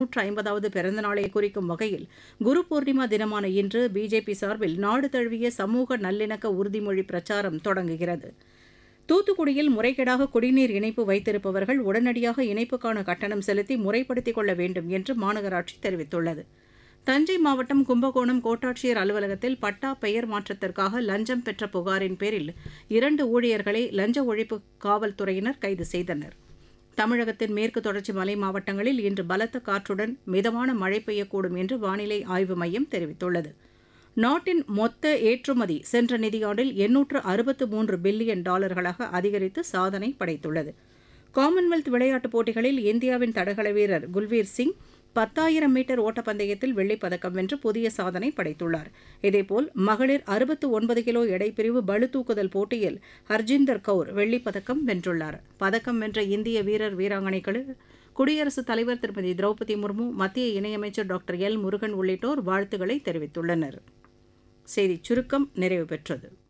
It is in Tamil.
இருநூற்று ஐம்பதாவது பிறந்தநாளை குறிக்கும் வகையில் குரு பூர்ணிமா தினமான இன்று பிஜேபி சார்பில் நாடு தழுவிய சமூக நல்லிணக்க உறுதிமொழி பிரச்சாரம் தொடங்குகிறது தூத்துக்குடியில் முறைகேடாக குடிநீர் இணைப்பு வைத்திருப்பவர்கள் உடனடியாக இணைப்புக்கான கட்டணம் செலுத்தி முறைப்படுத்திக் கொள்ள வேண்டும் என்று மாநகராட்சி தெரிவித்துள்ளது தஞ்சை மாவட்டம் கும்பகோணம் கோட்டாட்சியர் அலுவலகத்தில் பட்டா பெயர் மாற்றத்திற்காக லஞ்சம் பெற்ற புகாரின் பேரில் இரண்டு ஊழியர்களை லஞ்ச ஒழிப்பு காவல்துறையினர் கைது செய்தனர் தமிழகத்தின் மேற்கு தொடர்ச்சி மலை மாவட்டங்களில் இன்று பலத்த காற்றுடன் மிதமான மழை பெய்யக்கூடும் என்று வானிலை ஆய்வு மையம் தெரிவித்துள்ளது நாட்டின் மொத்த ஏற்றுமதி சென்ற நிதியாண்டில் எண்ணூற்று அறுபத்து மூன்று பில்லியன் டாலர்களாக அதிகரித்து சாதனை படைத்துள்ளது காமன்வெல்த் விளையாட்டுப் போட்டிகளில் இந்தியாவின் தடகள வீரர் குல்வீர் சிங் பத்தாயிரம் மீட்டர் ஓட்டப்பந்தயத்தில் வெள்ளிப் பதக்கம் வென்று புதிய சாதனை படைத்துள்ளார் இதேபோல் மகளிர் அறுபத்து ஒன்பது கிலோ எடைப்பிரிவு பளுதூக்குதல் போட்டியில் ஹர்ஜிந்தர் கவுர் வெள்ளிப் பதக்கம் வென்றுள்ளார் பதக்கம் வென்ற இந்திய வீரர் வீராங்கனைகளுக்கு குடியரசுத் தலைவர் திருமதி திரௌபதி முர்மு மத்திய இணையமைச்சர் டாக்டர் எல் முருகன் உள்ளிட்டோர் வாழ்த்துக்களை தெரிவித்துள்ளனர் செய்திச் சுருக்கம் நிறைவு பெற்றது